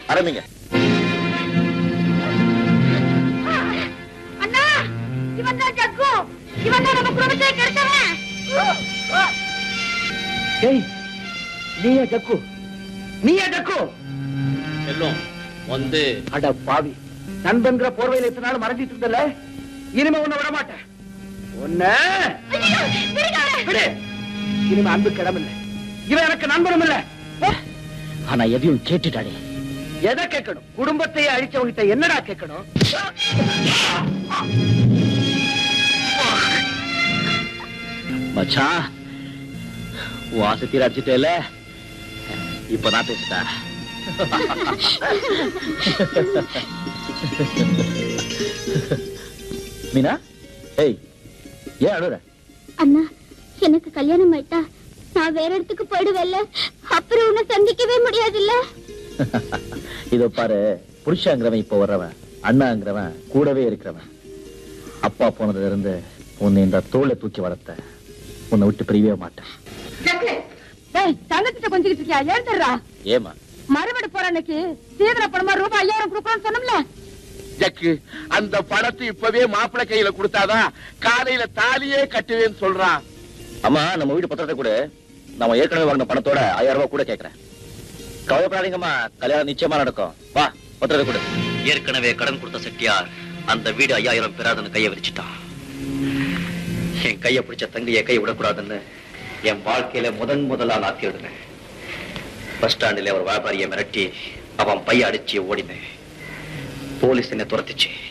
ஆரம்பிங்க அண்ணா இவன் தான் ஜக்கு இவன் தான் நம்ம குடும்பத்தை கெடுத்தவன் ஏய் நீயா ஜக்கு நீயா ஜக்கு செல்லும் வந்து அட பாவி நண்பன்கிற போர்வையில இத்தனை நாள் மறைஞ்சிட்டு இருந்தல இனிமே உன்னை விட மாட்டேன் உன்ன ஐயோ, விடுங்க. விடு இனிமே அன்பு கிடமில்ல இவன் எனக்கு நண்பனும் இல்ல போ. ஆனா எதையும் கேட்டுட்டாடே எதை கேட்கணும் குடும்பத்தையே அழிச்சவங்கிட்ட என்னடா கேட்கணும் மச்சான் வாச தீர அடிச்சுட்டேல இப்ப நான் பேசிட்டா மீனா ஏய் ஏன் அழுற அண்ணா எனக்கு கல்யாணம் ஆயிட்டா நான் வேற இடத்துக்கு போயிடுவேல்ல அப்புறம் உன்னை சந்திக்கவே முடியாதுல்ல இதோ பாரு புருஷங்கிறவன் இப்ப வர்றவன் அண்ணாங்கிறவன் கூடவே இருக்கிறவன் அப்பா போனதுல இருந்து உன்னை இந்த தோலை தூக்கி வளர்த்த உன்னை விட்டு பிரியவே மாட்டேன் டேய் தங்கச்சிட்ட கொஞ்சிக்கிட்டு இருக்கியா எழுந்துடுறா ஏமா மறுபடி போற அன்னைக்கு சீதன பணமா ரூபாய் ஐயாயிரம் கொடுக்கணும்னு சொன்னோம்ல ஜக்கு அந்த பணத்தை இப்பவே மாப்பிள்ளை கையில கொடுத்தாதான் காலையில தாலியே கட்டுவேன்னு சொல்றான் அம்மா நம்ம வீட்டு பத்திரத்தை கூட நம்ம ஏற்கனவே வாங்கின பணத்தோட ஆயிரம் ரூபாய் கூட கேக்குறேன் கவலைப்படாதீங்கம்மா கல்யாணம் நிச்சயமா நடக்கும் வா பத்திரத்தை கூட ஏற்கனவே கடன் கொடுத்த செட்டியார் அந்த வீடு ஐயாயிரம் பெறாதுன்னு கையை விரிச்சிட்டான் என் கையை பிடிச்ச தங்கையை கை விடக்கூடாதுன்னு என் வாழ்க்கையில முதன் முதலா நாத்தி எழுதுனேன் பஸ் ஸ்டாண்டில் ஒரு வியாபாரியை மிரட்டி அவன் பைய அடிச்சு ஓடினேன் போலீஸ் என்னை துரத்துச்சு